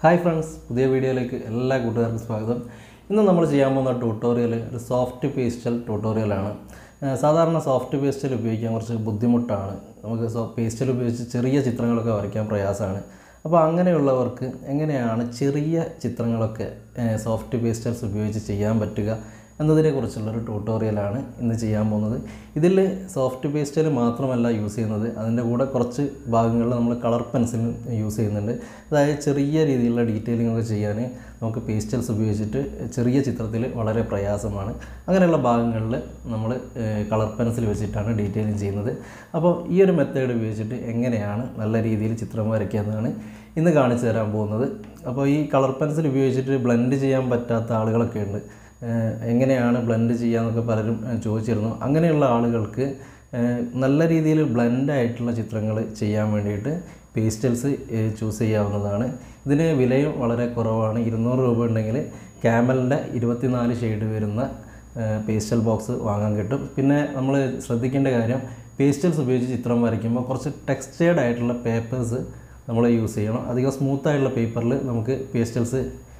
hi friends പുതിയ വീഡിയോയിലേക്ക് എല്ലാ കൂട്ടുകാർക്കും സ്വാഗതം ഇന്ന് നമ്മൾ ചെയ്യാൻ പോകുന്ന ട്യൂട്ടോറിയൽ ഒരു സോഫ്റ്റ് പേസ്റ്റൽ ട്യൂട്ടോറിയലാണ് ഏഹ് സാധാരണ സോഫ്റ്റ് പേസ്റ്റൽ ഉപയോഗിക്കാൻ കുറച്ച് ബുദ്ധിമുട്ടാണ് നമുക്ക് സോ പേസ്റ്റൽ ഉപയോഗിച്ച് ചെറിയ ചിത്രങ്ങളൊക്കെ വരയ്ക്കാൻ പ്രയാസമാണ് അപ്പോൾ അങ്ങനെയുള്ളവർക്ക് എങ്ങനെയാണ് ചെറിയ ചിത്രങ്ങളൊക്കെ സോഫ്റ്റ് പേസ്റ്റൽസ് ഉപയോഗിച്ച് ചെയ്യാൻ പറ്റുക എന്നതിനെക്കുറിച്ചുള്ളൊരു ട്യൂട്ടോറിയലാണ് ഇന്ന് ചെയ്യാൻ പോകുന്നത് ഇതിൽ സോഫ്റ്റ് പേസ്റ്റൽ മാത്രമല്ല യൂസ് ചെയ്യുന്നത് അതിൻ്റെ കൂടെ കുറച്ച് ഭാഗങ്ങളിൽ നമ്മൾ കളർ പെൻസിൽ യൂസ് ചെയ്യുന്നുണ്ട് അതായത് ചെറിയ രീതിയിലുള്ള ഡീറ്റെയിലിംഗ് ഒക്കെ ചെയ്യാൻ നമുക്ക് പേസ്റ്റൽസ് ഉപയോഗിച്ചിട്ട് ചെറിയ ചിത്രത്തിൽ വളരെ പ്രയാസമാണ് അങ്ങനെയുള്ള ഭാഗങ്ങളിൽ നമ്മൾ കളർ പെൻസിൽ വെച്ചിട്ടാണ് ഡീറ്റെയിലിംഗ് ചെയ്യുന്നത് അപ്പോൾ ഈ ഒരു മെത്തേഡ് ഉപയോഗിച്ചിട്ട് എങ്ങനെയാണ് നല്ല രീതിയിൽ ചിത്രം വരയ്ക്കുക എന്നതാണ് ഇന്ന് കാണിച്ചു തരാൻ പോകുന്നത് അപ്പോൾ ഈ കളർ പെൻസിൽ ഉപയോഗിച്ചിട്ട് ബ്ലെൻഡ് ചെയ്യാൻ പറ്റാത്ത ആളുകളൊക്കെ ഉണ്ട് ഏഹ് എങ്ങനെയാണ് ബ്ലെൻഡ് ചെയ്യാന്നൊക്കെ പലരും ഏഹ് ചോദിച്ചിരുന്നു അങ്ങനെയുള്ള ആളുകൾക്ക് ഏഹ് നല്ല രീതിയിൽ ബ്ലെൻഡ് ആയിട്ടുള്ള ചിത്രങ്ങൾ ചെയ്യാൻ വേണ്ടിയിട്ട് പേസ്റ്റൽസ് ചൂസ് ചെയ്യാവുന്നതാണ് ഇതിന് വിലയും വളരെ കുറവാണ് ഇരുന്നൂറ് രൂപ ഉണ്ടെങ്കിൽ ക്യാമലിൻ്റെ ഇരുപത്തിനാല് ഷെയ്ഡ് വരുന്ന പേസ്റ്റൽ ബോക്സ് വാങ്ങാൻ കിട്ടും പിന്നെ നമ്മൾ ശ്രദ്ധിക്കേണ്ട കാര്യം പേസ്റ്റൽസ് ഉപയോഗിച്ച് ചിത്രം വരയ്ക്കുമ്പോൾ കുറച്ച് ടെക്സ്റ്റേർഡ് ആയിട്ടുള്ള പേപ്പേഴ്സ് നമ്മൾ യൂസ് ചെയ്യണം അധികം സ്മൂത്ത് ആയിട്ടുള്ള പേപ്പറിൽ നമുക്ക് പേസ്റ്റൽസ്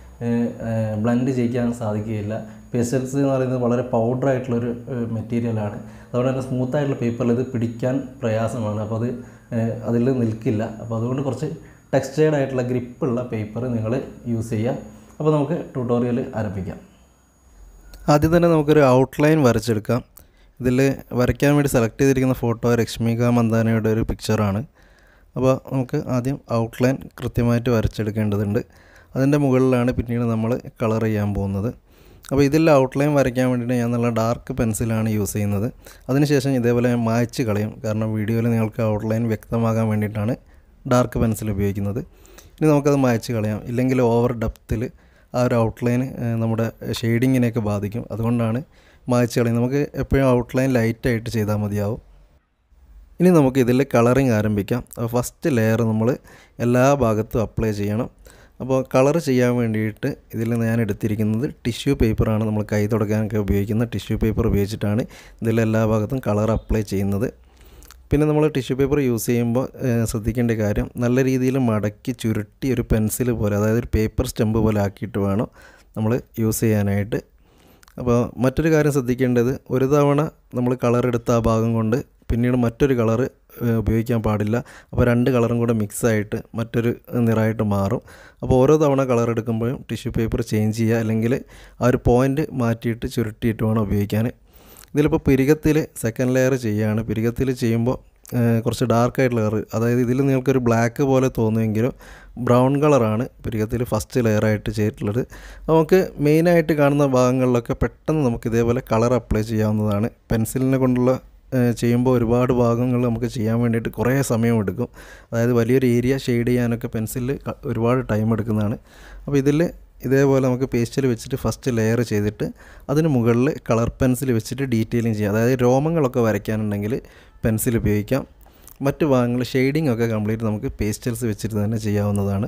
ബ്ലെൻഡ് ചെയ്യിക്കാൻ സാധിക്കുകയില്ല പേസ്റ്റൽസ് എന്ന് പറയുന്നത് വളരെ പൗഡർ ആയിട്ടുള്ളൊരു മെറ്റീരിയലാണ് അതുകൊണ്ട് തന്നെ സ്മൂത്ത് ആയിട്ടുള്ള പേപ്പറിൽ ഇത് പിടിക്കാൻ പ്രയാസമാണ് അപ്പോൾ അത് അതിൽ നിൽക്കില്ല അപ്പോൾ അതുകൊണ്ട് കുറച്ച് ടെക്സ്റ്റേർഡ് ആയിട്ടുള്ള ഗ്രിപ്പുള്ള പേപ്പർ നിങ്ങൾ യൂസ് ചെയ്യുക അപ്പോൾ നമുക്ക് ട്യൂട്ടോറിയൽ ആരംഭിക്കാം ആദ്യം തന്നെ നമുക്കൊരു ഔട്ട്ലൈൻ വരച്ചെടുക്കാം ഇതിൽ വരയ്ക്കാൻ വേണ്ടി സെലക്ട് ചെയ്തിരിക്കുന്ന ഫോട്ടോ രശ്മിക മന്ദാനയുടെ ഒരു പിക്ചറാണ് അപ്പോൾ നമുക്ക് ആദ്യം ഔട്ട്ലൈൻ കൃത്യമായിട്ട് വരച്ചെടുക്കേണ്ടതുണ്ട് അതിൻ്റെ മുകളിലാണ് പിന്നീട് നമ്മൾ കളർ ചെയ്യാൻ പോകുന്നത് അപ്പോൾ ഇതിൽ ഔട്ട്ലൈൻ വരയ്ക്കാൻ വേണ്ടിയിട്ട് ഞാൻ നല്ല ഡാർക്ക് പെൻസിലാണ് യൂസ് ചെയ്യുന്നത് അതിനുശേഷം ഇതേപോലെ ഞാൻ മായ്ച്ച് കളയും കാരണം വീഡിയോയിൽ നിങ്ങൾക്ക് ഔട്ട്ലൈൻ വ്യക്തമാകാൻ വേണ്ടിയിട്ടാണ് ഡാർക്ക് പെൻസിൽ ഉപയോഗിക്കുന്നത് ഇനി നമുക്കത് മായ്ച്ച് കളയാം ഇല്ലെങ്കിൽ ഓവർ ഡെപ്തിൽ ആ ഒരു ഔട്ട്ലൈൻ നമ്മുടെ ഷെയ്ഡിങ്ങിനെയൊക്കെ ബാധിക്കും അതുകൊണ്ടാണ് മായ്ച്ച് കളയും നമുക്ക് എപ്പോഴും ഔട്ട്ലൈൻ ലൈറ്റായിട്ട് ചെയ്താൽ മതിയാവും ഇനി നമുക്ക് ഇതിൽ കളറിങ് ആരംഭിക്കാം അപ്പോൾ ഫസ്റ്റ് ലെയർ നമ്മൾ എല്ലാ ഭാഗത്തും അപ്ലൈ ചെയ്യണം അപ്പോൾ കളർ ചെയ്യാൻ വേണ്ടിയിട്ട് ഇതിൽ ഞാൻ എടുത്തിരിക്കുന്നത് ടിഷ്യൂ പേപ്പറാണ് നമ്മൾ കൈ തുടക്കാനൊക്കെ ഉപയോഗിക്കുന്ന ടിഷ്യൂ പേപ്പർ ഉപയോഗിച്ചിട്ടാണ് ഇതിൽ എല്ലാ ഭാഗത്തും കളർ അപ്ലൈ ചെയ്യുന്നത് പിന്നെ നമ്മൾ ടിഷ്യൂ പേപ്പർ യൂസ് ചെയ്യുമ്പോൾ ശ്രദ്ധിക്കേണ്ട കാര്യം നല്ല രീതിയിൽ മടക്കി ചുരുട്ടി ഒരു പെൻസിൽ പോലെ അതായത് ഒരു പേപ്പർ സ്റ്റമ്പ് പോലെ ആക്കിയിട്ട് വേണം നമ്മൾ യൂസ് ചെയ്യാനായിട്ട് അപ്പോൾ മറ്റൊരു കാര്യം ശ്രദ്ധിക്കേണ്ടത് ഒരു തവണ നമ്മൾ കളർ എടുത്ത ആ ഭാഗം കൊണ്ട് പിന്നീട് മറ്റൊരു കളറ് ഉപയോഗിക്കാൻ പാടില്ല അപ്പോൾ രണ്ട് കളറും കൂടെ മിക്സ് ആയിട്ട് മറ്റൊരു നിറമായിട്ട് മാറും അപ്പോൾ ഓരോ തവണ കളർ എടുക്കുമ്പോഴും ടിഷ്യൂ പേപ്പർ ചേഞ്ച് ചെയ്യുക അല്ലെങ്കിൽ ആ ഒരു പോയിൻ്റ് മാറ്റിയിട്ട് ചുരുട്ടിയിട്ട് വേണം ഉപയോഗിക്കാൻ ഇതിലിപ്പോൾ പിരികത്തിൽ സെക്കൻഡ് ലെയർ ചെയ്യുകയാണ് പിരികത്തിൽ ചെയ്യുമ്പോൾ കുറച്ച് ഡാർക്ക് ആയിട്ടുള്ള കളർ അതായത് ഇതിൽ നിങ്ങൾക്കൊരു ബ്ലാക്ക് പോലെ തോന്നുമെങ്കിലും ബ്രൗൺ കളറാണ് പിരികത്തിൽ ഫസ്റ്റ് ലെയറായിട്ട് ചെയ്തിട്ടുള്ളത് നമുക്ക് മെയിനായിട്ട് കാണുന്ന ഭാഗങ്ങളിലൊക്കെ പെട്ടെന്ന് നമുക്ക് ഇതേപോലെ കളർ അപ്ലൈ ചെയ്യാവുന്നതാണ് പെൻസിലിനെ കൊണ്ടുള്ള ചെയ്യുമ്പോൾ ഒരുപാട് ഭാഗങ്ങൾ നമുക്ക് ചെയ്യാൻ വേണ്ടിയിട്ട് കുറേ സമയമെടുക്കും അതായത് വലിയൊരു ഏരിയ ഷെയ്ഡ് ചെയ്യാനൊക്കെ പെൻസിലിൽ ഒരുപാട് ടൈം എടുക്കുന്നതാണ് അപ്പോൾ ഇതിൽ ഇതേപോലെ നമുക്ക് പേസ്റ്റിൽ വെച്ചിട്ട് ഫസ്റ്റ് ലെയർ ചെയ്തിട്ട് അതിന് മുകളിൽ കളർ പെൻസിൽ വെച്ചിട്ട് ഡീറ്റെയിലിംഗ് ചെയ്യാം അതായത് രോമങ്ങളൊക്കെ വരയ്ക്കാനുണ്ടെങ്കിൽ പെൻസിൽ ഉപയോഗിക്കാം മറ്റ് ഭാഗങ്ങൾ ഷെയ്ഡിംഗ് ഒക്കെ കംപ്ലീറ്റ് നമുക്ക് പേസ്റ്റൽസ് വെച്ചിട്ട് തന്നെ ചെയ്യാവുന്നതാണ്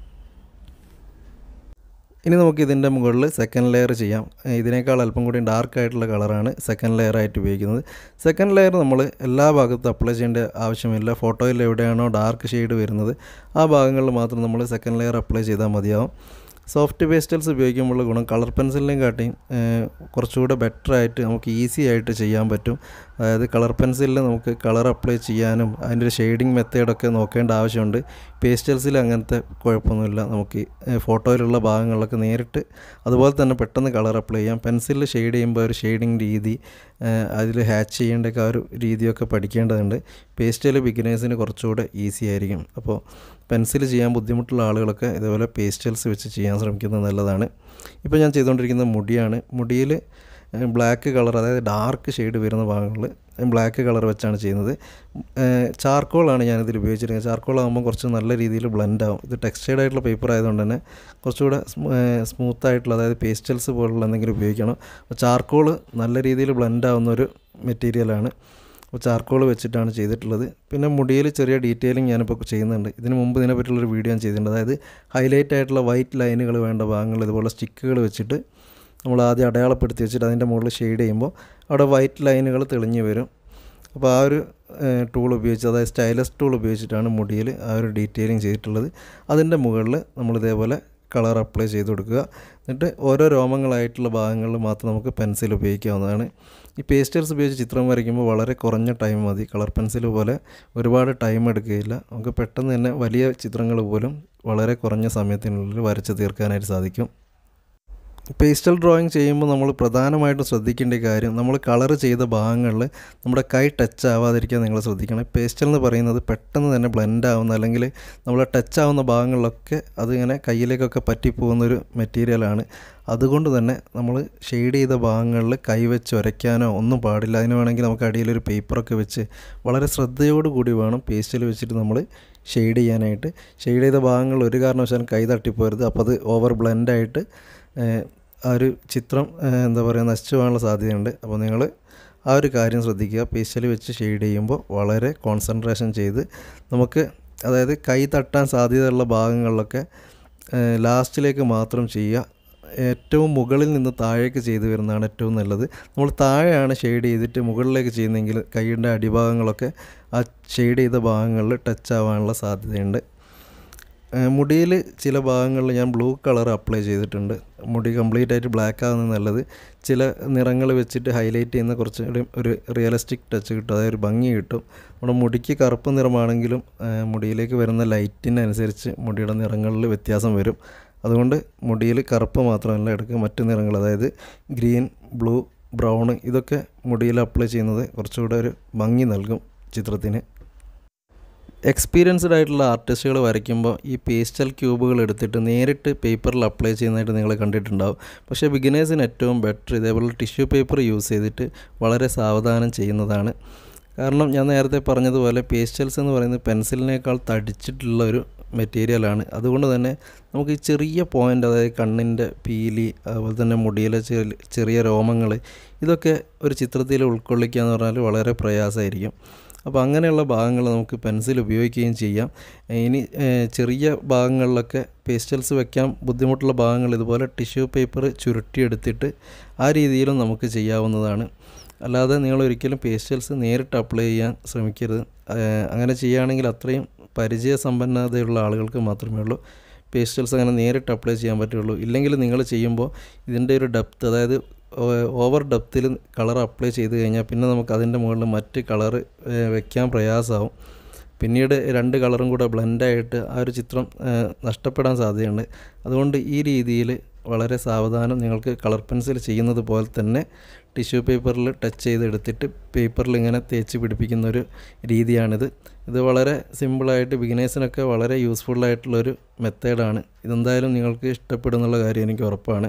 ഇനി നമുക്ക് ഇതിൻ്റെ മുകളിൽ സെക്കൻഡ് ലെയർ ചെയ്യാം ഇതിനേക്കാൾ അല്പം കൂടി ഡാർക്ക് ആയിട്ടുള്ള കളറാണ് സെക്കൻഡ് ലെയർ ആയിട്ട് ഉപയോഗിക്കുന്നത് സെക്കൻഡ് ലെയർ നമ്മൾ എല്ലാ ഭാഗത്തും അപ്ലൈ ചെയ്യേണ്ട ആവശ്യമില്ല ഫോട്ടോയിൽ എവിടെയാണോ ഡാർക്ക് ഷെയ്ഡ് വരുന്നത് ആ ഭാഗങ്ങളിൽ മാത്രം നമ്മൾ സെക്കൻഡ് ലെയർ അപ്ലൈ ചെയ്താൽ മതിയാവും സോഫ്റ്റ് പേസ്റ്റൽസ് ഉപയോഗിക്കുമ്പോഴുള്ള ഗുണം കളർ പെൻസിലിനെയും കാട്ടിയും കുറച്ചുകൂടെ ബെറ്റർ ആയിട്ട് നമുക്ക് ഈസി ആയിട്ട് ചെയ്യാൻ പറ്റും അതായത് കളർ പെൻസിലിൽ നമുക്ക് കളർ അപ്ലൈ ചെയ്യാനും അതിൻ്റെ ഒരു ഷെയ്ഡിങ് മെത്തേഡൊക്കെ നോക്കേണ്ട ആവശ്യമുണ്ട് പേസ്റ്റൽസിൽ അങ്ങനത്തെ കുഴപ്പമൊന്നുമില്ല നമുക്ക് ഫോട്ടോയിലുള്ള ഭാഗങ്ങളിലൊക്കെ നേരിട്ട് അതുപോലെ തന്നെ പെട്ടെന്ന് കളർ അപ്ലൈ ചെയ്യാം പെൻസിലിൽ ഷെയ്ഡ് ചെയ്യുമ്പോൾ ഒരു ഷെയ്ഡിങ് രീതി അതിൽ ഹാച്ച് ചെയ്യേണ്ടൊക്കെ ആ ഒരു രീതിയൊക്കെ പഠിക്കേണ്ടതുണ്ട് പേസ്റ്റൽ ബിഗിനേഴ്സിന് കുറച്ചുകൂടെ ഈസി ആയിരിക്കും അപ്പോൾ പെൻസിൽ ചെയ്യാൻ ബുദ്ധിമുട്ടുള്ള ആളുകളൊക്കെ ഇതേപോലെ പേസ്റ്റൽസ് വെച്ച് ചെയ്യാൻ ശ്രമിക്കുന്നത് നല്ലതാണ് ഇപ്പോൾ ഞാൻ ചെയ്തുകൊണ്ടിരിക്കുന്ന മുടിയാണ് മുടിയിൽ ബ്ലാക്ക് കളർ അതായത് ഡാർക്ക് ഷെയ്ഡ് വരുന്ന ഭാഗങ്ങളിൽ ബ്ലാക്ക് കളർ വെച്ചാണ് ചെയ്യുന്നത് ചാർക്കോളാണ് ഞാനിതിൽ ഉപയോഗിച്ചിരിക്കുന്നത് ചാർക്കോൾ ആകുമ്പോൾ കുറച്ച് നല്ല രീതിയിൽ ബ്ലെൻഡ് ആവും ഇത് ടെക്സ്റ്റൈഡ് ആയിട്ടുള്ള പേപ്പർ ആയതുകൊണ്ട് തന്നെ കുറച്ചുകൂടെ സ്മൂത്ത് ആയിട്ടുള്ള അതായത് പേസ്റ്റൽസ് പോലുള്ള എന്തെങ്കിലും ഉപയോഗിക്കണം അപ്പോൾ ചാർക്കോൾ നല്ല രീതിയിൽ ബ്ലെൻഡ് ആവുന്ന ഒരു മെറ്റീരിയലാണ് അപ്പോൾ ചാർക്കോൾ വെച്ചിട്ടാണ് ചെയ്തിട്ടുള്ളത് പിന്നെ മുടിയിൽ ചെറിയ ഡീറ്റെയിലിംഗ് ഞാനിപ്പോൾ ചെയ്യുന്നുണ്ട് ഇതിന് മുമ്പ് ഇതിനെ പറ്റിയുള്ളൊരു വീഡിയോ ഞാൻ ചെയ്തിട്ടുണ്ട് അതായത് ഹൈലൈറ്റ് ആയിട്ടുള്ള വൈറ്റ് ലൈനുകൾ വേണ്ട ഭാഗങ്ങൾ ഇതുപോലെ സ്റ്റിക്കുകൾ വെച്ചിട്ട് നമ്മൾ ആദ്യം അടയാളപ്പെടുത്തി വെച്ചിട്ട് അതിൻ്റെ മുകളിൽ ഷെയ്ഡ് ചെയ്യുമ്പോൾ അവിടെ വൈറ്റ് ലൈനുകൾ തെളിഞ്ഞ് വരും അപ്പോൾ ആ ഒരു ടൂൾ ഉപയോഗിച്ച് അതായത് സ്റ്റൈലസ് ടൂൾ ഉപയോഗിച്ചിട്ടാണ് മുടിയിൽ ആ ഒരു ഡീറ്റെയിലിംഗ് ചെയ്തിട്ടുള്ളത് അതിൻ്റെ മുകളിൽ നമ്മൾ ഇതേപോലെ കളർ അപ്ലൈ ചെയ്ത് കൊടുക്കുക എന്നിട്ട് ഓരോ രോമങ്ങളായിട്ടുള്ള ഭാഗങ്ങളിൽ മാത്രം നമുക്ക് പെൻസിൽ ഉപയോഗിക്കാവുന്നതാണ് ഈ പേസ്റ്റൽസ് ഉപയോഗിച്ച് ചിത്രം വരയ്ക്കുമ്പോൾ വളരെ കുറഞ്ഞ ടൈം മതി കളർ പെൻസിൽ പോലെ ഒരുപാട് ടൈം എടുക്കുകയില്ല നമുക്ക് പെട്ടെന്ന് തന്നെ വലിയ ചിത്രങ്ങൾ പോലും വളരെ കുറഞ്ഞ സമയത്തിനുള്ളിൽ വരച്ച് തീർക്കാനായിട്ട് സാധിക്കും പേസ്റ്റൽ ഡ്രോയിങ് ചെയ്യുമ്പോൾ നമ്മൾ പ്രധാനമായിട്ടും ശ്രദ്ധിക്കേണ്ട കാര്യം നമ്മൾ കളർ ചെയ്ത ഭാഗങ്ങളിൽ നമ്മുടെ കൈ ടച്ച് ആവാതിരിക്കാൻ നിങ്ങൾ ശ്രദ്ധിക്കണം പേസ്റ്റൽ എന്ന് പറയുന്നത് പെട്ടെന്ന് തന്നെ ബ്ലെൻഡ് ആവുന്ന അല്ലെങ്കിൽ നമ്മൾ ടച്ച് ആവുന്ന ഭാഗങ്ങളിലൊക്കെ അതിങ്ങനെ കയ്യിലേക്കൊക്കെ പറ്റിപ്പോകുന്ന ഒരു മെറ്റീരിയലാണ് അതുകൊണ്ട് തന്നെ നമ്മൾ ഷെയ്ഡ് ചെയ്ത ഭാഗങ്ങളിൽ കൈവച്ച് ഉരയ്ക്കാനോ ഒന്നും പാടില്ല അതിന് വേണമെങ്കിൽ നമുക്ക് അടിയിലൊരു പേപ്പറൊക്കെ വെച്ച് വളരെ ശ്രദ്ധയോടുകൂടി വേണം പേസ്റ്റിൽ വെച്ചിട്ട് നമ്മൾ ഷെയ്ഡ് ചെയ്യാനായിട്ട് ഷെയ്ഡ് ചെയ്ത ഭാഗങ്ങളിൽ ഒരു കാരണവശാലും കൈ തട്ടിപ്പോരുത് അപ്പോൾ അത് ഓവർ ബ്ലെൻഡായിട്ട് ആ ഒരു ചിത്രം എന്താ പറയുക നശിച്ചു പോകാനുള്ള സാധ്യതയുണ്ട് അപ്പോൾ നിങ്ങൾ ആ ഒരു കാര്യം ശ്രദ്ധിക്കുക പേസ്റ്റൽ വെച്ച് ഷെയ്ഡ് ചെയ്യുമ്പോൾ വളരെ കോൺസെൻട്രേഷൻ ചെയ്ത് നമുക്ക് അതായത് കൈ തട്ടാൻ സാധ്യതയുള്ള ഭാഗങ്ങളിലൊക്കെ ലാസ്റ്റിലേക്ക് മാത്രം ചെയ്യുക ഏറ്റവും മുകളിൽ നിന്ന് താഴേക്ക് ചെയ്തു വരുന്നതാണ് ഏറ്റവും നല്ലത് നമ്മൾ താഴെയാണ് ഷെയ്ഡ് ചെയ്തിട്ട് മുകളിലേക്ക് ചെയ്യുന്നതെങ്കിൽ കൈയുടെ അടിഭാഗങ്ങളൊക്കെ ആ ഷെയ്ഡ് ചെയ്ത ഭാഗങ്ങളിൽ ടച്ച് ആവാനുള്ള സാധ്യതയുണ്ട് മുടിയിൽ ചില ഭാഗങ്ങളിൽ ഞാൻ ബ്ലൂ കളർ അപ്ലൈ ചെയ്തിട്ടുണ്ട് മുടി കംപ്ലീറ്റ് ആയിട്ട് ബ്ലാക്ക് ആകുന്നത് നല്ലത് ചില നിറങ്ങൾ വെച്ചിട്ട് ഹൈലൈറ്റ് ചെയ്യുന്ന കുറച്ചുകൂടി ഒരു റിയലിസ്റ്റിക് ടച്ച് കിട്ടും അതായത് ഒരു ഭംഗി കിട്ടും നമ്മുടെ മുടിക്ക് കറുപ്പ് നിറമാണെങ്കിലും മുടിയിലേക്ക് വരുന്ന ലൈറ്റിനനുസരിച്ച് മുടിയുടെ നിറങ്ങളിൽ വ്യത്യാസം വരും അതുകൊണ്ട് മുടിയിൽ കറുപ്പ് മാത്രമല്ല എടുക്കുക മറ്റു നിറങ്ങൾ അതായത് ഗ്രീൻ ബ്ലൂ ബ്രൗൺ ഇതൊക്കെ മുടിയിൽ അപ്ലൈ ചെയ്യുന്നത് കുറച്ചുകൂടെ ഒരു ഭംഗി നൽകും ചിത്രത്തിന് എക്സ്പീരിയൻസ്ഡ് ആയിട്ടുള്ള ആർട്ടിസ്റ്റുകൾ വരയ്ക്കുമ്പോൾ ഈ പേസ്റ്റൽ ക്യൂബുകൾ എടുത്തിട്ട് നേരിട്ട് പേപ്പറിൽ അപ്ലൈ ചെയ്യുന്നതായിട്ട് നിങ്ങൾ കണ്ടിട്ടുണ്ടാവും പക്ഷേ ബിഗിനേഴ്സിന് ഏറ്റവും ബെറ്റർ ഇതേപോലെ ടിഷ്യൂ പേപ്പർ യൂസ് ചെയ്തിട്ട് വളരെ സാവധാനം ചെയ്യുന്നതാണ് കാരണം ഞാൻ നേരത്തെ പറഞ്ഞതുപോലെ പേസ്റ്റൽസ് എന്ന് പറയുന്നത് പെൻസിലിനേക്കാൾ തടിച്ചിട്ടുള്ള ഒരു മെറ്റീരിയലാണ് അതുകൊണ്ട് തന്നെ നമുക്ക് ഈ ചെറിയ പോയിൻ്റ് അതായത് കണ്ണിൻ്റെ പീലി അതുപോലെ തന്നെ മുടിയിലെ ചെറിയ രോമങ്ങൾ ഇതൊക്കെ ഒരു ചിത്രത്തിൽ ഉൾക്കൊള്ളിക്കുക എന്ന് പറഞ്ഞാൽ വളരെ പ്രയാസമായിരിക്കും അപ്പോൾ അങ്ങനെയുള്ള ഭാഗങ്ങൾ നമുക്ക് പെൻസിൽ ഉപയോഗിക്കുകയും ചെയ്യാം ഇനി ചെറിയ ഭാഗങ്ങളിലൊക്കെ പേസ്റ്റൽസ് വെക്കാൻ ബുദ്ധിമുട്ടുള്ള ഭാഗങ്ങൾ ഇതുപോലെ ടിഷ്യൂ പേപ്പർ ചുരുട്ടിയെടുത്തിട്ട് ആ രീതിയിലും നമുക്ക് ചെയ്യാവുന്നതാണ് അല്ലാതെ നിങ്ങൾ ഒരിക്കലും പേസ്റ്റൽസ് നേരിട്ട് അപ്ലൈ ചെയ്യാൻ ശ്രമിക്കരുത് അങ്ങനെ ചെയ്യുകയാണെങ്കിൽ അത്രയും പരിചയസമ്പന്നതയുള്ള ആളുകൾക്ക് മാത്രമേ ഉള്ളൂ പേസ്റ്റൽസ് അങ്ങനെ നേരിട്ട് അപ്ലൈ ചെയ്യാൻ പറ്റുള്ളൂ ഇല്ലെങ്കിൽ നിങ്ങൾ ചെയ്യുമ്പോൾ ഇതിൻ്റെ ഒരു ഡെപ്ത് അതായത് ഓവർ ഡെപ്തിൽ കളർ അപ്ലൈ ചെയ്ത് കഴിഞ്ഞാൽ പിന്നെ നമുക്ക് അതിൻ്റെ മുകളിൽ മറ്റ് കളർ വെക്കാൻ പ്രയാസമാവും പിന്നീട് രണ്ട് കളറും കൂടെ ബ്ലെൻഡായിട്ട് ആ ഒരു ചിത്രം നഷ്ടപ്പെടാൻ സാധ്യതയുണ്ട് അതുകൊണ്ട് ഈ രീതിയിൽ വളരെ സാവധാനം നിങ്ങൾക്ക് കളർ പെൻസിൽ ചെയ്യുന്നത് പോലെ തന്നെ ടിഷ്യൂ പേപ്പറിൽ ടച്ച് ചെയ്തെടുത്തിട്ട് പേപ്പറിൽ ഇങ്ങനെ തേച്ച് പിടിപ്പിക്കുന്ന ഒരു രീതിയാണിത് ഇത് വളരെ സിമ്പിളായിട്ട് ബിഗിനേഴ്സിനൊക്കെ വളരെ യൂസ്ഫുള്ളായിട്ടുള്ളൊരു മെത്തേഡാണ് ഇതെന്തായാലും നിങ്ങൾക്ക് ഇഷ്ടപ്പെടുന്നുള്ള കാര്യം എനിക്ക് ഉറപ്പാണ്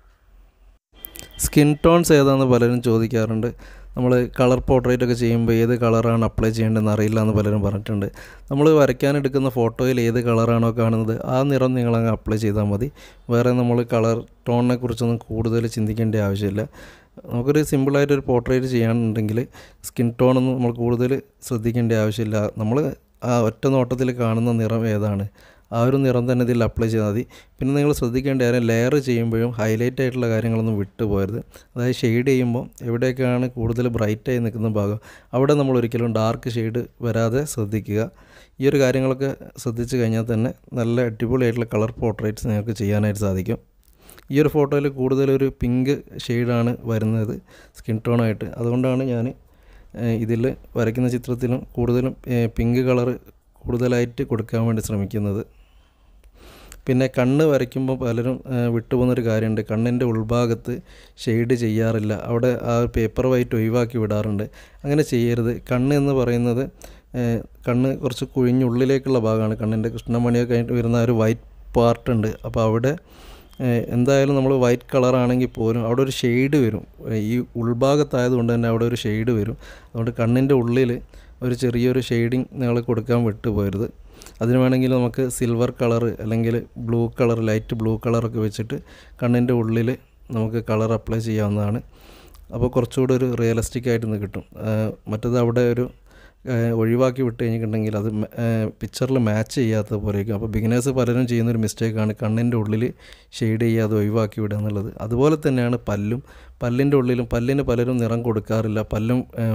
സ്കിൻ ടോൺസ് ഏതാണെന്ന് പലരും ചോദിക്കാറുണ്ട് നമ്മൾ കളർ പോർട്രേറ്റ് ഒക്കെ ചെയ്യുമ്പോൾ ഏത് കളറാണ് അപ്ലൈ ചെയ്യേണ്ടതെന്ന് അറിയില്ല എന്ന് പലരും പറഞ്ഞിട്ടുണ്ട് നമ്മൾ വരയ്ക്കാനെടുക്കുന്ന ഫോട്ടോയിൽ ഏത് കളറാണോ കാണുന്നത് ആ നിറം നിങ്ങളങ്ങ് അപ്ലൈ ചെയ്താൽ മതി വേറെ നമ്മൾ കളർ ടോണിനെ കുറിച്ചൊന്നും കൂടുതൽ ചിന്തിക്കേണ്ട ആവശ്യമില്ല നമുക്കൊരു സിമ്പിളായിട്ടൊരു പോർട്രേറ്റ് ചെയ്യാനുണ്ടെങ്കിൽ സ്കിൻ ടോണൊന്നും നമ്മൾ കൂടുതൽ ശ്രദ്ധിക്കേണ്ട ആവശ്യമില്ല നമ്മൾ ആ ഒറ്റ നോട്ടത്തിൽ കാണുന്ന നിറം ഏതാണ് ആ ഒരു നിറം തന്നെ ഇതിൽ അപ്ലൈ ചെയ്താൽ മതി പിന്നെ നിങ്ങൾ ശ്രദ്ധിക്കേണ്ട കാര്യം ലെയർ ചെയ്യുമ്പോഴും ഹൈലൈറ്റ് ആയിട്ടുള്ള കാര്യങ്ങളൊന്നും വിട്ടു പോകരുത് അതായത് ഷെയ്ഡ് ചെയ്യുമ്പോൾ എവിടെയൊക്കെയാണ് കൂടുതൽ ബ്രൈറ്റായി നിൽക്കുന്ന ഭാഗം അവിടെ നമ്മൾ ഒരിക്കലും ഡാർക്ക് ഷെയ്ഡ് വരാതെ ശ്രദ്ധിക്കുക ഈ ഒരു കാര്യങ്ങളൊക്കെ ശ്രദ്ധിച്ചു കഴിഞ്ഞാൽ തന്നെ നല്ല അടിപൊളിയായിട്ടുള്ള കളർ പോർട്രേറ്റ്സ് നിങ്ങൾക്ക് ചെയ്യാനായിട്ട് സാധിക്കും ഈ ഒരു ഫോട്ടോയിൽ കൂടുതലൊരു പിങ്ക് ഷെയ്ഡാണ് വരുന്നത് സ്കിൻ ടോണായിട്ട് അതുകൊണ്ടാണ് ഞാൻ ഇതിൽ വരയ്ക്കുന്ന ചിത്രത്തിലും കൂടുതലും പിങ്ക് കളറ് കൂടുതലായിട്ട് കൊടുക്കാൻ വേണ്ടി ശ്രമിക്കുന്നത് പിന്നെ കണ്ണ് വരയ്ക്കുമ്പോൾ പലരും വിട്ടുപോകുന്നൊരു കാര്യമുണ്ട് കണ്ണിൻ്റെ ഉൾഭാഗത്ത് ഷെയ്ഡ് ചെയ്യാറില്ല അവിടെ ആ പേപ്പർ വൈറ്റ് ഒഴിവാക്കി വിടാറുണ്ട് അങ്ങനെ ചെയ്യരുത് കണ്ണ് എന്ന് പറയുന്നത് കണ്ണ് കുറച്ച് കുഴിഞ്ഞുള്ളിലേക്കുള്ള ഭാഗമാണ് കണ്ണിൻ്റെ കൃഷ്ണമണിയൊക്കെ ആയിട്ട് വരുന്ന ഒരു വൈറ്റ് പാർട്ടുണ്ട് അപ്പോൾ അവിടെ എന്തായാലും നമ്മൾ വൈറ്റ് കളറാണെങ്കിൽ പോലും അവിടെ ഒരു ഷെയ്ഡ് വരും ഈ ഉൾഭാഗത്തായതുകൊണ്ട് തന്നെ അവിടെ ഒരു ഷെയ്ഡ് വരും അതുകൊണ്ട് കണ്ണിൻ്റെ ഉള്ളിൽ ഒരു ചെറിയൊരു ഷെയ്ഡിങ് നിങ്ങൾ കൊടുക്കാൻ വിട്ടുപോകരുത് അതിന് വേണമെങ്കിൽ നമുക്ക് സിൽവർ കളർ അല്ലെങ്കിൽ ബ്ലൂ കളർ ലൈറ്റ് ബ്ലൂ കളറൊക്കെ വെച്ചിട്ട് കണ്ണിൻ്റെ ഉള്ളിൽ നമുക്ക് കളർ അപ്ലൈ ചെയ്യാവുന്നതാണ് അപ്പോൾ കുറച്ചുകൂടി ഒരു റിയലിസ്റ്റിക് ആയിട്ട് കിട്ടും മറ്റത് അവിടെ ഒരു ഒഴിവാക്കി വിട്ട് കഴിഞ്ഞിട്ടുണ്ടെങ്കിൽ അത് പിക്ചറിൽ മാച്ച് ചെയ്യാത്ത പോലെയൊക്കെ അപ്പോൾ ബിഗിനേഴ്സ് പലരും ചെയ്യുന്നൊരു മിസ്റ്റേക്കാണ് കണ്ണിൻ്റെ ഉള്ളിൽ ഷെയ്ഡ് ചെയ്യാതെ ഒഴിവാക്കി വിടുക എന്നുള്ളത് അതുപോലെ തന്നെയാണ് പല്ലും പല്ലിൻ്റെ ഉള്ളിലും പല്ലിന് പലരും നിറം കൊടുക്കാറില്ല പല്ലും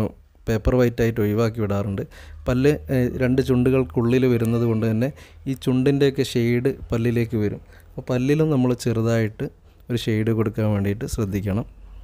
പേപ്പർ വൈറ്റായിട്ട് ഒഴിവാക്കി വിടാറുണ്ട് പല്ല് ഏഹ്, രണ്ട് ചുണ്ടുകൾക്കുള്ളിൽ വരുന്നത് കൊണ്ട് തന്നെ ഈ ചുണ്ടിൻ്റെയൊക്കെ ഷെയ്ഡ് പല്ലിലേക്ക് വരും അപ്പോൾ പല്ലിലും നമ്മൾ ചെറുതായിട്ട് ഒരു ഷെയ്ഡ് കൊടുക്കാൻ വേണ്ടിയിട്ട് ശ്രദ്ധിക്കണം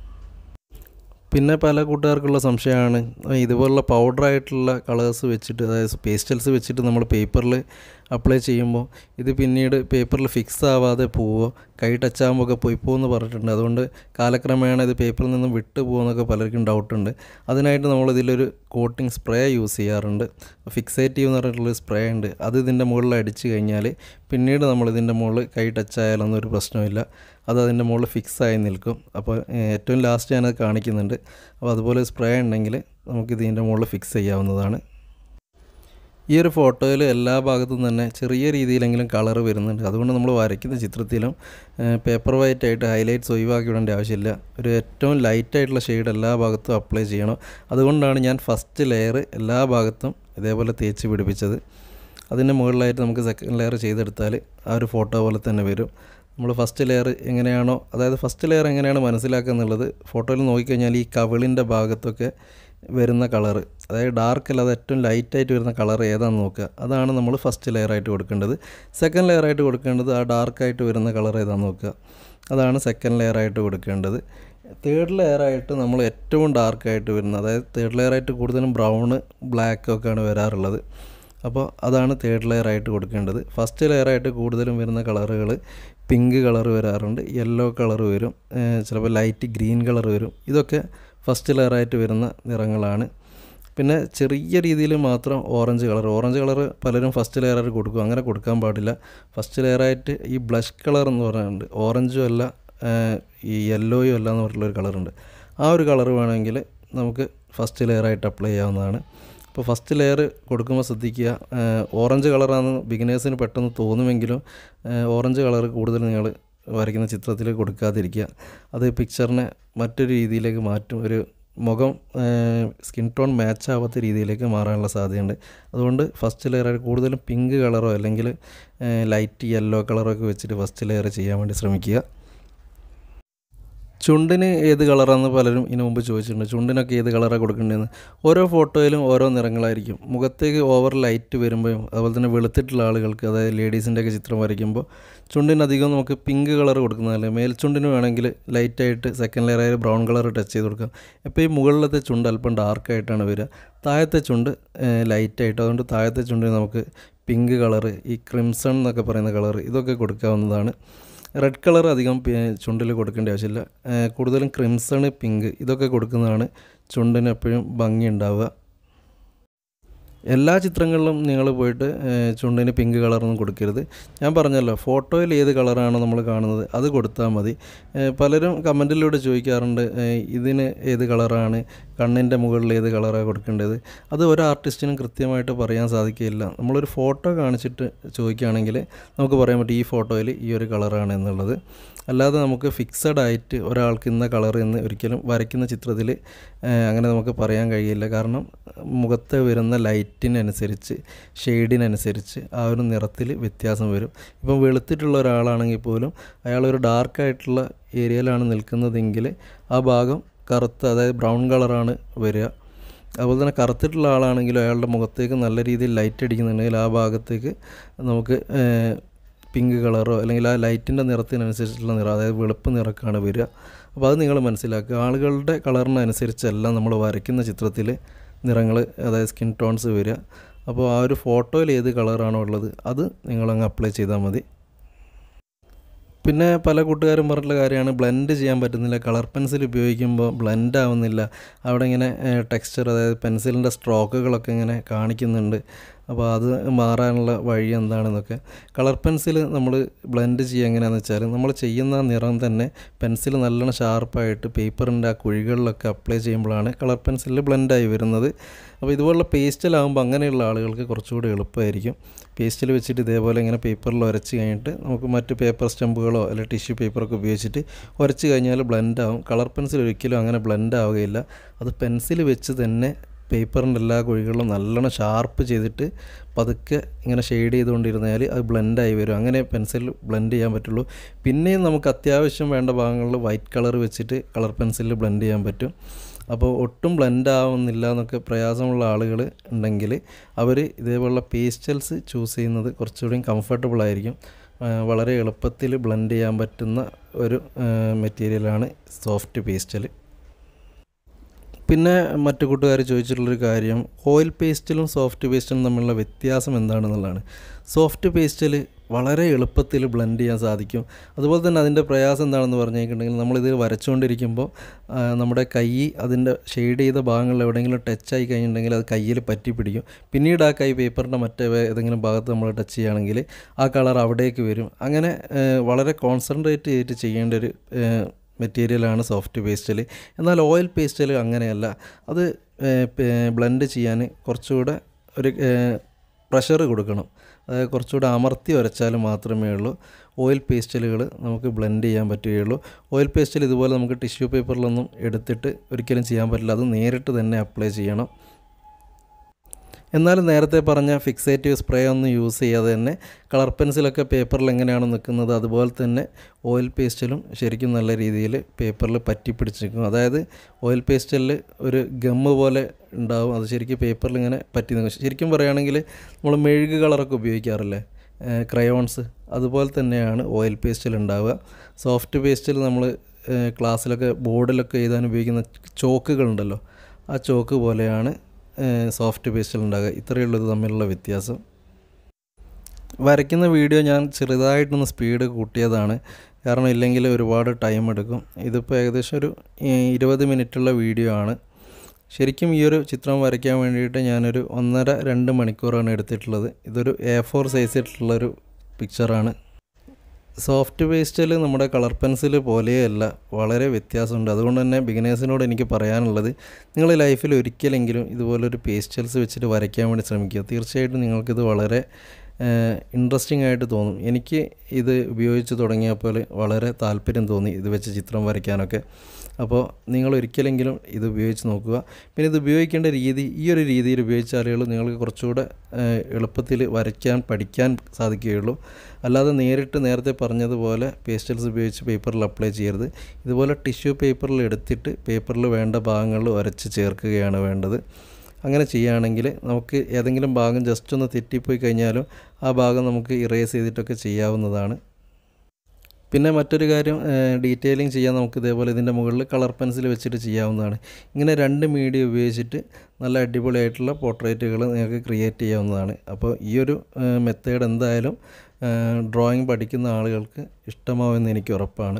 പിന്നെ പല കൂട്ടുകാർക്കുള്ള സംശയമാണ് ഇതുപോലുള്ള പൗഡറായിട്ടുള്ള കളേഴ്സ് വെച്ചിട്ട് അതായത് പേസ്റ്റൽസ് വെച്ചിട്ട് നമ്മൾ പേപ്പറിൽ അപ്ലൈ ചെയ്യുമ്പോൾ ഇത് പിന്നീട് പേപ്പറിൽ ഫിക്സ് ആവാതെ പോവോ കൈ ടച്ച് ആകുമ്പോൾ ഒക്കെ പോയി പോകുമെന്ന് പറഞ്ഞിട്ടുണ്ട് അതുകൊണ്ട് കാലക്രമേണ ഇത് പേപ്പറിൽ നിന്നും വിട്ടു പോകുമെന്നൊക്കെ പലർക്കും ഡൗട്ടുണ്ട് അതിനായിട്ട് നമ്മൾ ഇതിലൊരു കോട്ടിംഗ് സ്പ്രേ യൂസ് ചെയ്യാറുണ്ട് ഫിക്സേറ്റീവ് എന്ന് പറഞ്ഞിട്ടുള്ളൊരു സ്പ്രേ ഉണ്ട് അത് ഇതിൻ്റെ മുകളിൽ അടിച്ച് കഴിഞ്ഞാൽ പിന്നീട് നമ്മൾ ഇതിൻ്റെ മുകളിൽ കൈ ടച്ച് ആയാലൊന്നും ഒരു പ്രശ്നമില്ല അത് അതിൻ്റെ മുകളിൽ ഫിക്സ് ആയി നിൽക്കും അപ്പോൾ ഏഹ്, ഏറ്റവും ലാസ്റ്റ് ഞാനത് കാണിക്കുന്നുണ്ട് അപ്പോൾ അതുപോലെ സ്പ്രേ ഉണ്ടെങ്കിൽ നമുക്ക് ഇതിൻ്റെ മുകളിൽ ഫിക്സ് ചെയ്യാവുന്നതാണ് ഈ ഒരു ഫോട്ടോയിൽ എല്ലാ ഭാഗത്തും തന്നെ ചെറിയ രീതിയിലെങ്കിലും കളർ വരുന്നുണ്ട് അതുകൊണ്ട് നമ്മൾ വരയ്ക്കുന്ന ചിത്രത്തിലും പേപ്പർ വൈറ്റ് ആയിട്ട് ഹൈലൈറ്റ്സ് ഒഴിവാക്കി വിടേണ്ട ആവശ്യമില്ല ഒരു ഏറ്റവും ലൈറ്റ് ആയിട്ടുള്ള ഷെയ്ഡ് എല്ലാ ഭാഗത്തും അപ്ലൈ ചെയ്യണം അതുകൊണ്ടാണ് ഞാൻ ഫസ്റ്റ് ലെയർ എല്ലാ ഭാഗത്തും ഇതേപോലെ തേച്ച് പിടിപ്പിച്ചത് അതിൻ്റെ മുകളിലായിട്ട് നമുക്ക് സെക്കൻഡ് ലെയർ ചെയ്തെടുത്താൽ ആ ഒരു ഫോട്ടോ പോലെ തന്നെ വരും നമ്മൾ ഫസ്റ്റ് ലെയർ എങ്ങനെയാണോ അതായത് ഫസ്റ്റ് ലെയർ എങ്ങനെയാണ് മനസ്സിലാക്കുക എന്നുള്ളത് ഫോട്ടോയിൽ നോക്കിക്കഴിഞ്ഞാൽ ഈ കവിളിൻ്റെ ഭാഗത്തൊക്കെ വരുന്ന കളറ് അതായത് ഡാർക്ക് അല്ലാതെ ഏറ്റവും ലൈറ്റായിട്ട് വരുന്ന കളർ ഏതാണെന്ന് നോക്കുക അതാണ് നമ്മൾ ഫസ്റ്റ് ലെയറായിട്ട് കൊടുക്കേണ്ടത് സെക്കൻഡ് ലെയറായിട്ട് കൊടുക്കേണ്ടത് ആ ഡാർക്കായിട്ട് വരുന്ന കളർ ഏതാണെന്ന് നോക്കുക അതാണ് സെക്കൻഡ് ലെയറായിട്ട് കൊടുക്കേണ്ടത് തേർഡ് ലെയറായിട്ട് നമ്മൾ ഏറ്റവും ഡാർക്കായിട്ട് വരുന്നത് അതായത് തേർഡ് ലെയറായിട്ട് കൂടുതലും ബ്രൗണ് ബ്ലാക്ക് ഒക്കെയാണ് വരാറുള്ളത് അപ്പോൾ അതാണ് തേർഡ് ലെയറായിട്ട് കൊടുക്കേണ്ടത് ഫസ്റ്റ് ലെയറായിട്ട് കൂടുതലും വരുന്ന കളറുകൾ പിങ്ക് കളർ വരാറുണ്ട് യെല്ലോ കളർ വരും ഏഹ് ചിലപ്പോൾ ലൈറ്റ് ഗ്രീൻ കളർ വരും ഇതൊക്കെ ഫസ്റ്റ് ലെയറായിട്ട് വരുന്ന നിറങ്ങളാണ് പിന്നെ ചെറിയ രീതിയിൽ മാത്രം ഓറഞ്ച് കളർ ഓറഞ്ച് കളർ പലരും ഫസ്റ്റ് ലെയറായിട്ട് കൊടുക്കും അങ്ങനെ കൊടുക്കാൻ പാടില്ല ഫസ്റ്റ് ലെയറായിട്ട് ഈ ബ്ലഷ് കളർ എന്ന് പറയുന്നുണ്ട് ഓറഞ്ചും അല്ല ഏഹ് ഈ യെല്ലോയും അല്ല എന്ന് പറഞ്ഞിട്ടുള്ളൊരു കളറുണ്ട് ആ ഒരു കളർ വേണമെങ്കിൽ നമുക്ക് ഫസ്റ്റ് ലെയറായിട്ട് അപ്ലൈ ചെയ്യാവുന്നതാണ് അപ്പോൾ ഫസ്റ്റ് ലെയർ കൊടുക്കുമ്പോൾ ശ്രദ്ധിക്കുക ഏഹ് ഓറഞ്ച് കളറാണെന്ന് ബിഗിനേഴ്സിന് പെട്ടെന്ന് തോന്നുമെങ്കിലും ഏഹ് ഓറഞ്ച് കളർ കൂടുതൽ നിങ്ങൾ വരയ്ക്കുന്ന ചിത്രത്തിൽ കൊടുക്കാതിരിക്കുക അത് പിക്ചറിനെ മറ്റൊരു രീതിയിലേക്ക് മാറ്റും ഒരു മുഖം സ്കിൻ ടോൺ മാച്ച് ആവാത്ത രീതിയിലേക്ക് മാറാനുള്ള സാധ്യതയുണ്ട് അതുകൊണ്ട് ഫസ്റ്റ് ലെയർ കൂടുതലും പിങ്ക് കളറോ അല്ലെങ്കിൽ ലൈറ്റ് യെല്ലോ കളറോ ഒക്കെ വെച്ചിട്ട് ഫസ്റ്റ് ലെയർ ചെയ്യാൻ വേണ്ടി ശ്രമിക്കുക ചുണ്ടിന് ഏത് കളറാണെന്ന് പലരും ഇതിനു മുമ്പ് ചോദിച്ചിട്ടുണ്ട് ചുണ്ടിനൊക്കെ ഏത് കളറാണ് കൊടുക്കേണ്ടതെന്ന് ഓരോ ഫോട്ടോയിലും ഓരോ നിറങ്ങളായിരിക്കും മുഖത്തേക്ക് ഓവർ ലൈറ്റ് വരുമ്പോഴും അതുപോലെ തന്നെ വെളുത്തിട്ടുള്ള ആളുകൾക്ക് അതായത് ലേഡീസിൻ്റെ ഒക്കെ ചിത്രം വരയ്ക്കുമ്പോൾ ചുണ്ടിന് അധികം നമുക്ക് പിങ്ക് കളർ കൊടുക്കുന്നതല്ല മേൽചുണ്ടിന് വേണമെങ്കിൽ ലൈറ്റായിട്ട് സെക്കൻഡ് ലെയർ ആയ ബ്രൗൺ കളർ ടച്ച് ചെയ്ത് കൊടുക്കാം ഇപ്പോൾ ഈ മുകളിലത്തെ ചുണ്ട് അല്പം ഡാർക്കായിട്ടാണ് വരിക താഴത്തെ ചുണ്ട് ലൈറ്റായിട്ട് അതുകൊണ്ട് താഴത്തെ ചുണ്ടിന് നമുക്ക് പിങ്ക് കളർ ഈ ക്രിംസൺ എന്നൊക്കെ പറയുന്ന കളർ ഇതൊക്കെ കൊടുക്കാവുന്നതാണ് റെഡ് കളർ അധികം ചുണ്ടിൽ കൊടുക്കേണ്ട ആവശ്യമില്ല ഏഹ് കൂടുതലും ക്രിംസൺ പിങ്ക് ഇതൊക്കെ കൊടുക്കുന്നതാണ് ചുണ്ടിന് എപ്പോഴും ഭംഗി ഉണ്ടാവുക എല്ലാ ചിത്രങ്ങളിലും നിങ്ങൾ പോയിട്ട് ഏഹ് ചുണ്ടിന് പിങ്ക് കളറൊന്നും കൊടുക്കരുത് ഞാൻ പറഞ്ഞല്ലോ ഫോട്ടോയിൽ ഏത് കളറാണോ നമ്മൾ കാണുന്നത് അത് കൊടുത്താൽ മതി ഏഹ് പലരും കമൻറ്റിലൂടെ ചോദിക്കാറുണ്ട് ഏഹ് ഇതിന് ഏത് കളറാണ് കണ്ണിൻ്റെ മുകളിൽ ഏത് കളറാണ് കൊടുക്കേണ്ടത് അത് ഒരു ആർട്ടിസ്റ്റിനും കൃത്യമായിട്ട് പറയാൻ സാധിക്കില്ല നമ്മളൊരു ഫോട്ടോ കാണിച്ചിട്ട് ചോദിക്കുകയാണെങ്കിൽ നമുക്ക് പറയാൻ പറ്റും ഈ ഫോട്ടോയിൽ ഈ ഒരു കളറാണ് എന്നുള്ളത് അല്ലാതെ നമുക്ക് ഫിക്സഡ് ആയിട്ട് ഒരാൾക്ക് ഇന്ന കളർ എന്ന് ഒരിക്കലും വരയ്ക്കുന്ന ചിത്രത്തിൽ അങ്ങനെ നമുക്ക് പറയാൻ കഴിയില്ല കാരണം മുഖത്ത് വരുന്ന ലൈറ്റിനനുസരിച്ച് ഷെയ്ഡിനനുസരിച്ച് ആ ഒരു നിറത്തിൽ വ്യത്യാസം വരും ഇപ്പം വെളുത്തിട്ടുള്ള ഒരാളാണെങ്കിൽ പോലും അയാൾ ഒരു ഡാർക്കായിട്ടുള്ള ഏരിയയിലാണ് നിൽക്കുന്നതെങ്കിൽ ആ ഭാഗം കറുത്ത അതായത് ബ്രൗൺ കളറാണ് വരിക അതുപോലെ തന്നെ കറുത്തിട്ടുള്ള ആളാണെങ്കിലും അയാളുടെ മുഖത്തേക്ക് നല്ല രീതിയിൽ ലൈറ്റ് അടിക്കുന്നുണ്ടെങ്കിൽ ആ ഭാഗത്തേക്ക് നമുക്ക് പിങ്ക് കളറോ അല്ലെങ്കിൽ ആ ലൈറ്റിൻ്റെ നിറത്തിനനുസരിച്ചുള്ള നിറം അതായത് വെളുപ്പ് നിറക്കാണ് വരിക അപ്പോൾ അത് നിങ്ങൾ മനസ്സിലാക്കുക ആളുകളുടെ കളറിനനുസരിച്ചല്ല നമ്മൾ വരയ്ക്കുന്ന ചിത്രത്തിൽ നിറങ്ങൾ അതായത് സ്കിൻ ടോൺസ് വരിക അപ്പോൾ ആ ഒരു ഫോട്ടോയിൽ ഏത് കളറാണോ ഉള്ളത് അത് നിങ്ങളങ്ങ് അപ്ലൈ ചെയ്താൽ മതി പിന്നെ പല കൂട്ടുകാരും പറഞ്ഞിട്ടുള്ള കാര്യമാണ് ബ്ലെൻഡ് ചെയ്യാൻ പറ്റുന്നില്ല കളർ പെൻസിൽ ഉപയോഗിക്കുമ്പോൾ ബ്ലെൻഡ് ആവുന്നില്ല അവിടെ ഇങ്ങനെ ടെക്സ്ചർ അതായത് പെൻസിലിൻ്റെ സ്ട്രോക്കുകളൊക്കെ ഇങ്ങനെ കാണിക്കുന്നുണ്ട് അപ്പോൾ അത് മാറാനുള്ള വഴി എന്താണെന്നൊക്കെ കളർ പെൻസിൽ നമ്മൾ ബ്ലെൻഡ് ചെയ്യുക എങ്ങനെയാണെന്ന് വെച്ചാൽ നമ്മൾ ചെയ്യുന്ന നിറം തന്നെ പെൻസിൽ നല്ലോണം ഷാർപ്പായിട്ട് പേപ്പറിൻ്റെ ആ കുഴികളിലൊക്കെ അപ്ലൈ ചെയ്യുമ്പോഴാണ് കളർ പെൻസിലിൽ ബ്ലെൻഡായി വരുന്നത് അപ്പോൾ ഇതുപോലുള്ള പേസ്റ്റിലാകുമ്പോൾ അങ്ങനെയുള്ള ആളുകൾക്ക് കുറച്ചുകൂടി എളുപ്പമായിരിക്കും പേസ്റ്റിൽ വെച്ചിട്ട് ഇതേപോലെ ഇങ്ങനെ പേപ്പറിൽ ഉരച്ച് കഴിഞ്ഞിട്ട് നമുക്ക് മറ്റ് പേപ്പർ സ്റ്റമ്പുകളോ അല്ലെങ്കിൽ ടിഷ്യൂ പേപ്പറൊക്കെ ഉപയോഗിച്ചിട്ട് ഉരച്ച് കഴിഞ്ഞാൽ ബ്ലെൻഡ് ആവും കളർ പെൻസിൽ ഒരിക്കലും അങ്ങനെ ബ്ലെൻഡ് ആവുകയില്ല അത് പെൻസിൽ വെച്ച് തന്നെ പേപ്പറിൻ്റെ എല്ലാ കുഴികളിലും നല്ലോണം ഷാർപ്പ് ചെയ്തിട്ട് പതുക്കെ ഇങ്ങനെ ഷെയ്ഡ് ചെയ്തുകൊണ്ടിരുന്നാൽ അത് ബ്ലെൻഡായി വരും അങ്ങനെ പെൻസിൽ ബ്ലെൻഡ് ചെയ്യാൻ പറ്റുള്ളൂ പിന്നെയും നമുക്ക് അത്യാവശ്യം വേണ്ട ഭാഗങ്ങളിൽ വൈറ്റ് കളർ വെച്ചിട്ട് കളർ പെൻസിലിൽ ബ്ലെൻഡ് ചെയ്യാൻ പറ്റും അപ്പോൾ ഒട്ടും ബ്ലെൻഡ് ആവുന്നില്ല എന്നൊക്കെ പ്രയാസമുള്ള ആളുകൾ ഉണ്ടെങ്കിൽ അവർ ഇതേപോലുള്ള പേസ്റ്റൽസ് ചൂസ് ചെയ്യുന്നത് കുറച്ചുകൂടി കംഫർട്ടബിൾ ആയിരിക്കും ആ, വളരെ എളുപ്പത്തിൽ ബ്ലെൻഡ് ചെയ്യാൻ പറ്റുന്ന ഒരു മെറ്റീരിയലാണ് സോഫ്റ്റ് പേസ്റ്റൽ പിന്നെ മറ്റു കൂട്ടുകാർ ചോദിച്ചിട്ടുള്ളൊരു കാര്യം ഓയിൽ പേസ്റ്റിലും സോഫ്റ്റ് പേസ്റ്റിലും തമ്മിലുള്ള വ്യത്യാസം എന്താണെന്നുള്ളതാണ് സോഫ്റ്റ് പേസ്റ്റിൽ വളരെ എളുപ്പത്തിൽ ബ്ലെൻഡ് ചെയ്യാൻ സാധിക്കും അതുപോലെ തന്നെ അതിൻ്റെ പ്രയാസം എന്താണെന്ന് പറഞ്ഞിട്ടുണ്ടെങ്കിൽ നമ്മളിത് വരച്ചുകൊണ്ടിരിക്കുമ്പോൾ ആ, നമ്മുടെ കൈ അതിൻ്റെ ഷെയ്ഡ് ചെയ്ത ഭാഗങ്ങളിൽ എവിടെയെങ്കിലും ടച്ച് ആയി കഴിഞ്ഞിട്ടുണ്ടെങ്കിൽ അത് കയ്യിൽ പറ്റി പിടിക്കും പിന്നീട് ആ കൈ പേപ്പറിൻ്റെ മറ്റേ വേ- ഏതെങ്കിലും ഭാഗത്ത് നമ്മൾ ടച്ച് ചെയ്യുകയാണെങ്കിൽ ആ കളർ അവിടേക്ക് വരും അങ്ങനെ ആ, വളരെ കോൺസെൻട്രേറ്റ് ചെയ്തിട്ട് ചെയ്യേണ്ട ഒരു ആ, മെറ്റീരിയലാണ് സോഫ്റ്റ് പേസ്റ്റിൽ എന്നാൽ ഓയിൽ പേസ്റ്റിൽ അങ്ങനെയല്ല അത് ബ്ലെൻഡ് ചെയ്യാൻ കുറച്ചുകൂടെ ഒരു പ്രഷർ കൊടുക്കണം അതായത് കുറച്ചുകൂടെ അമർത്തി വരച്ചാൽ മാത്രമേ ഉള്ളൂ ഓയിൽ പേസ്റ്റലുകൾ നമുക്ക് ബ്ലെൻഡ് ചെയ്യാൻ പറ്റുകയുള്ളൂ ഓയിൽ പേസ്റ്റൽ ഇതുപോലെ നമുക്ക് ടിഷ്യൂ പേപ്പറിലൊന്നും എടുത്തിട്ട് ഒരിക്കലും ചെയ്യാൻ പറ്റില്ല അത് നേരിട്ട് തന്നെ അപ്ലൈ ചെയ്യണം എന്നാലും നേരത്തെ പറഞ്ഞ ഫിക്സേറ്റീവ് സ്പ്രേ ഒന്നും യൂസ് ചെയ്യാതെ തന്നെ കളർ പെൻസിലൊക്കെ പേപ്പറിൽ എങ്ങനെയാണ് നിൽക്കുന്നത് അതുപോലെ തന്നെ ഓയിൽ പേസ്റ്റിലും ശരിക്കും നല്ല രീതിയിൽ പേപ്പറിൽ പറ്റി പിടിച്ചിരിക്കും അതായത് ഓയിൽ പേസ്റ്റലിൽ ഒരു ഗമ്മ് പോലെ ഉണ്ടാവും അത് ശരിക്കും പേപ്പറിൽ ഇങ്ങനെ പറ്റി നിൽക്കും ശരിക്കും പറയുകയാണെങ്കിൽ നമ്മൾ മെഴുക് കളറൊക്കെ ഉപയോഗിക്കാറില്ലേ ക്രയോൺസ് അതുപോലെ തന്നെയാണ് ഓയിൽ പേസ്റ്റിൽ ഉണ്ടാവുക സോഫ്റ്റ് പേസ്റ്റിൽ നമ്മൾ ക്ലാസ്സിലൊക്കെ ബോർഡിലൊക്കെ എഴുതാൻ ഉപയോഗിക്കുന്ന ചോക്കുകളുണ്ടല്ലോ ആ ചോക്ക് പോലെയാണ് സോഫ്റ്റ് പേസ്റ്റിൽ ഉണ്ടാകുക ഇത്രയേ ഉള്ളൂ ഇത് തമ്മിലുള്ള വ്യത്യാസം വരയ്ക്കുന്ന വീഡിയോ ഞാൻ ചെറുതായിട്ടൊന്ന് സ്പീഡ് കൂട്ടിയതാണ് കാരണം ഇല്ലെങ്കിൽ ഒരുപാട് ടൈം എടുക്കും ഇതിപ്പോൾ ഏകദേശം ഒരു ഏഹ്, ഇരുപത് മിനിറ്റുള്ള വീഡിയോ ആണ് ശരിക്കും ഈ ഒരു ചിത്രം വരയ്ക്കാൻ വേണ്ടിയിട്ട് ഞാനൊരു ഒന്നര രണ്ട് മണിക്കൂറാണ് എടുത്തിട്ടുള്ളത് ഇതൊരു എ ഫോർ സൈസിട്ടുള്ളൊരു പിക്ചറാണ് സോഫ്റ്റ് പേസ്റ്റിൽ നമ്മുടെ കളർ പെൻസിൽ പോലെയല്ല വളരെ വ്യത്യാസമുണ്ട് അതുകൊണ്ട് തന്നെ ബിഗിനേഴ്സിനോട് എനിക്ക് പറയാനുള്ളത് നിങ്ങൾ ലൈഫിൽ ഒരിക്കലെങ്കിലും ഇതുപോലൊരു പേസ്റ്റൽസ് വെച്ചിട്ട് വരയ്ക്കാൻ വേണ്ടി ശ്രമിക്കുക തീർച്ചയായിട്ടും നിങ്ങൾക്കിത് വളരെ ഇൻട്രസ്റ്റിംഗ് ആയിട്ട് തോന്നും എനിക്ക് ഇത് ഉപയോഗിച്ച് തുടങ്ങിയപ്പോൾ വളരെ താല്പര്യം തോന്നി ഇത് വെച്ച് ചിത്രം വരയ്ക്കാനൊക്കെ അപ്പോൾ നിങ്ങൾ ഒരിക്കലെങ്കിലും ഇത് ഉപയോഗിച്ച് നോക്കുക പിന്നെ ഇത് ഉപയോഗിക്കേണ്ട രീതി ഈ ഒരു രീതിയിൽ ഉപയോഗിച്ചാലുള്ളൂ നിങ്ങൾക്ക് കുറച്ചുകൂടെ എളുപ്പത്തിൽ വരയ്ക്കാൻ പഠിക്കാൻ സാധിക്കുകയുള്ളൂ അല്ലാതെ നേരിട്ട് നേരത്തെ പറഞ്ഞതുപോലെ പേസ്റ്റൽസ് ഉപയോഗിച്ച് പേപ്പറിൽ അപ്ലൈ ചെയ്യരുത് ഇതുപോലെ ടിഷ്യൂ പേപ്പറിൽ എടുത്തിട്ട് പേപ്പറിൽ വേണ്ട ഭാഗങ്ങളിൽ വരച്ച് ചേർക്കുകയാണ് വേണ്ടത് അങ്ങനെ ചെയ്യുകയാണെങ്കിൽ നമുക്ക് ഏതെങ്കിലും ഭാഗം ജസ്റ്റ് ഒന്ന് തെറ്റിപ്പോയി കഴിഞ്ഞാലും ആ ഭാഗം നമുക്ക് ഇറേസ് ചെയ്തിട്ടൊക്കെ ചെയ്യാവുന്നതാണ് പിന്നെ മറ്റൊരു കാര്യം ഡീറ്റെയിലിംഗ് ചെയ്യാൻ നമുക്ക് ഇതേപോലെ ഇതിൻ്റെ മുകളിൽ കളർ പെൻസിൽ വെച്ചിട്ട് ചെയ്യാവുന്നതാണ് ഇങ്ങനെ രണ്ട് മീഡിയ ഉപയോഗിച്ചിട്ട് നല്ല അടിപൊളിയായിട്ടുള്ള പോർട്രേറ്റുകൾ നിങ്ങൾക്ക് ക്രിയേറ്റ് ചെയ്യാവുന്നതാണ് അപ്പോൾ ഈ ഒരു മെത്തേഡ് എന്തായാലും ഡ്രോയിങ് പഠിക്കുന്ന ആളുകൾക്ക് ഇഷ്ടമാവുമെന്ന് എനിക്ക് ഉറപ്പാണ്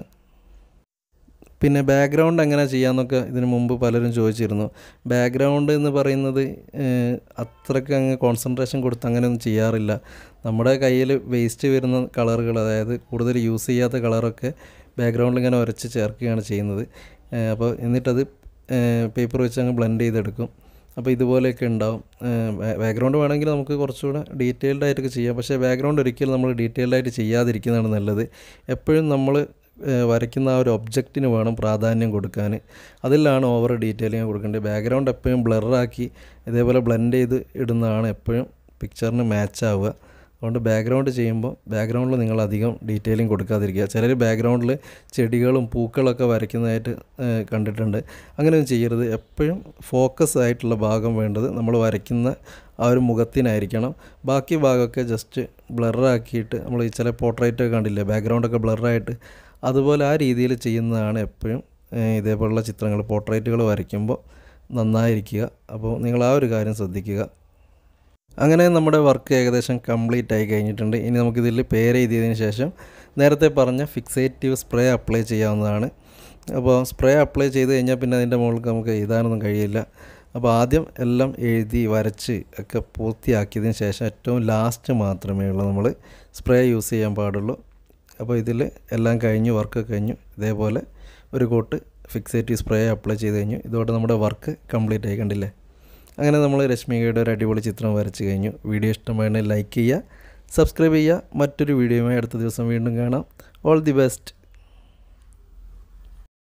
പിന്നെ ബാക്ക്ഗ്രൗണ്ട് എങ്ങനെ ചെയ്യാമെന്നൊക്കെ ഇതിനു മുമ്പ് പലരും ചോദിച്ചിരുന്നു ബാക്ക്ഗ്രൗണ്ട് എന്ന് പറയുന്നത് ഏഹ്, അത്രയ്ക്ക് അങ്ങ് കോൺസെൻട്രേഷൻ കൊടുത്ത് അങ്ങനെയൊന്നും ചെയ്യാറില്ല നമ്മുടെ കയ്യിൽ വേസ്റ്റ് വരുന്ന കളറുകൾ അതായത് കൂടുതൽ യൂസ് ചെയ്യാത്ത കളറൊക്കെ ബാക്ക്ഗ്രൗണ്ടിൽ ഇങ്ങനെ ഉരച്ച് ചേർക്കുകയാണ് ചെയ്യുന്നത് ഏഹ്, അപ്പോൾ എന്നിട്ടത് പേപ്പർ വെച്ച് അങ്ങ് ബ്ലെൻഡ് ചെയ്തെടുക്കും അപ്പോൾ ഇതുപോലെയൊക്കെ ഉണ്ടാവും ബാക്ക്ഗ്രൗണ്ട് വേണമെങ്കിൽ നമുക്ക് കുറച്ചുകൂടെ ഡീറ്റെയിൽഡ് ആയിട്ടൊക്കെ ചെയ്യാം പക്ഷേ ബാക്ക്ഗ്രൗണ്ട് ഒരിക്കലും നമ്മൾ ഡീറ്റെയിൽഡ് ആയിട്ട് ചെയ്യാതിരിക്കുന്നതാണ് നല്ലത് എപ്പോഴും നമ്മൾ ഏഹ് വരയ്ക്കുന്ന ആ ഒരു ഒബ്ജക്റ്റിന് വേണം പ്രാധാന്യം കൊടുക്കാൻ അതിലാണ് ഓവർ ഡീറ്റെയിലിംഗ് കൊടുക്കേണ്ടത് ബാക്ക്ഗ്രൗണ്ട് എപ്പോഴും ബ്ലറാക്കി ഇതേപോലെ ബ്ലെൻഡ് ചെയ്ത് ഇടുന്നതാണ് എപ്പോഴും പിക്ചറിന് മാച്ച് ആവുക അതുകൊണ്ട് ബാക്ക്ഗ്രൗണ്ട് ചെയ്യുമ്പോൾ ബാക്ക്ഗ്രൗണ്ടിൽ നിങ്ങൾ അധികം ഡീറ്റെയിലിംഗ് കൊടുക്കാതിരിക്കുക ചിലർ ബാക്ക്ഗ്രൗണ്ടിൽ ചെടികളും പൂക്കളൊക്കെ വരയ്ക്കുന്നതായിട്ട് ഏഹ് കണ്ടിട്ടുണ്ട് അങ്ങനെയൊന്നും ചെയ്യരുത് എപ്പോഴും ഫോക്കസ് ആയിട്ടുള്ള ഭാഗം വേണ്ടത് നമ്മൾ വരയ്ക്കുന്ന ആ ഒരു മുഖത്തിനായിരിക്കണം ബാക്കി ഭാഗമൊക്കെ ജസ്റ്റ് ബ്ലറാക്കിയിട്ട് നമ്മൾ ഈ ചില പോർട്രേറ്റൊക്കെ കണ്ടില്ലേ ബാക്ക്ഗ്രൗണ്ടൊക്കെ ബ്ലറായിട്ട് അതുപോലെ ആ രീതിയിൽ ചെയ്യുന്നതാണ് എപ്പോഴും ഏഹ് ഇതേപോലുള്ള ചിത്രങ്ങൾ പോർട്രേറ്റുകൾ വരയ്ക്കുമ്പോൾ നന്നായിരിക്കുക അപ്പോൾ നിങ്ങൾ ആ ഒരു കാര്യം ശ്രദ്ധിക്കുക അങ്ങനെ നമ്മുടെ വർക്ക് ഏകദേശം കംപ്ലീറ്റ് ആയി കഴിഞ്ഞിട്ടുണ്ട് ഇനി നമുക്കിതിൽ പേര് എഴുതിയതിന് ശേഷം നേരത്തെ പറഞ്ഞ ഫിക്സേറ്റീവ് സ്പ്രേ അപ്ലൈ ചെയ്യാവുന്നതാണ് അപ്പോൾ സ്പ്രേ അപ്ലൈ ചെയ്ത് കഴിഞ്ഞാൽ പിന്നെ അതിൻ്റെ മുകളിൽ നമുക്ക് എഴുതാനൊന്നും കഴിയില്ല അപ്പോൾ ആദ്യം എല്ലാം എഴുതി വരച്ച് ഒക്കെ പൂർത്തിയാക്കിയതിന് ശേഷം ഏറ്റവും ലാസ്റ്റ് മാത്രമേ ഉള്ളൂ നമ്മൾ സ്പ്രേ യൂസ് ചെയ്യാൻ പാടുള്ളൂ അപ്പോൾ ഇതിൽ എല്ലാം കഴിഞ്ഞു വർക്ക് കഴിഞ്ഞു ഇതേപോലെ ഒരു കോട്ട് ഫിക്സേറ്റീവ് സ്പ്രേ അപ്ലൈ ചെയ്ത് കഴിഞ്ഞു ഇതോടെ നമ്മുടെ വർക്ക് കംപ്ലീറ്റ് ആയി കണ്ടില്ലേ അങ്ങനെ നമ്മൾ രശ്മികയുടെ ഒരു അടിപൊളി ചിത്രം വരച്ച് കഴിഞ്ഞു വീഡിയോ ഇഷ്ടമാണെങ്കിൽ ലൈക്ക് ചെയ്യുക സബ്സ്ക്രൈബ് ചെയ്യുക മറ്റൊരു വീഡിയോയുമായി അടുത്ത ദിവസം വീണ്ടും കാണാം ഓൾ ദി ബെസ്റ്റ്